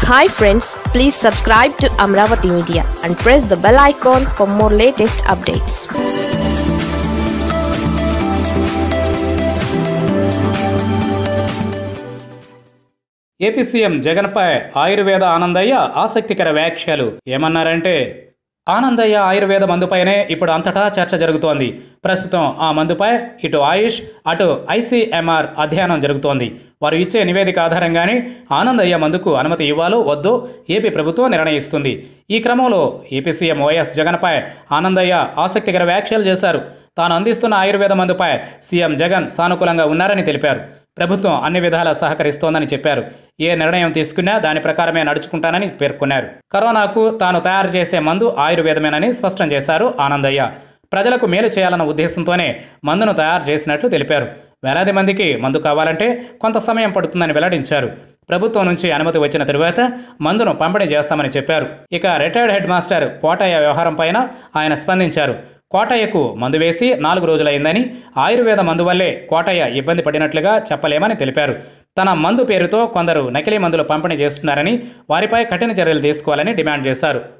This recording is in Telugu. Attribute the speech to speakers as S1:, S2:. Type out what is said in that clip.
S1: hi friends please subscribe to Amaravati media and press the bell icon for more latest updates
S2: AP CM జగన్పై ఆయుర్వేద ఆనందయ్య ఆసక్తికర వ్యాఖ్యలు ఏమన్నారంటే ఆనందయ్య ఆయుర్వేద మందుపైనే ఇప్పుడు అంతటా చర్చ జరుగుతోంది ప్రస్తుతం ఆ మందుపై ఇటు ఆయుష్ అటు ఐసీఎంఆర్ అధ్యయనం జరుగుతోంది వారు ఇచ్చే నివేదిక ఆధారంగానే ఆనందయ్య మందుకు అనుమతి ఇవ్వాలో వద్దో ఏపీ ప్రభుత్వం నిర్ణయిస్తుంది ఈ క్రమంలో ఏపీ సీఎం వైఎస్ జగన్పై ఆనందయ్య ఆసక్తికర వ్యాఖ్యలు చేశారు తాను అందిస్తున్న ఆయుర్వేద మందుపై సీఎం జగన్ సానుకూలంగా ఉన్నారని తెలిపారు ప్రభుత్వం అన్ని విధాలా సహకరిస్తోందని చెప్పారు ఏ నిర్ణయం తీసుకున్నా దాని ప్రకారమే నడుచుకుంటానని పేర్కొన్నారు కరోనాకు తాను తయారు చేసే మందు ఆయుర్వేదమేనని స్పష్టం చేశారు ఆనందయ్య ప్రజలకు మేలు చేయాలన్న ఉద్దేశంతోనే మందును తయారు చేసినట్లు తెలిపారు వేలాది మందికి మందు కావాలంటే కొంత సమయం పడుతుందని వెల్లడించారు ప్రభుత్వం నుంచి అనుమతి వచ్చిన తరువాత మందును పంపిణీ చేస్తామని చెప్పారు ఇక రిటైర్డ్ హెడ్ మాస్టర్ కోటయ్య వ్యవహారం పైన ఆయన స్పందించారు కోటయ్యకు మందు వేసి నాలుగు రోజులైందని ఆయుర్వేద మందు వల్లే కోటయ్య ఇబ్బంది పడినట్లుగా చెప్పలేమని తెలిపారు తన మందు పేరుతో కొందరు నకిలీ మందులు పంపిణీ చేస్తున్నారని వారిపై కఠిన చర్యలు తీసుకోవాలని డిమాండ్ చేశారు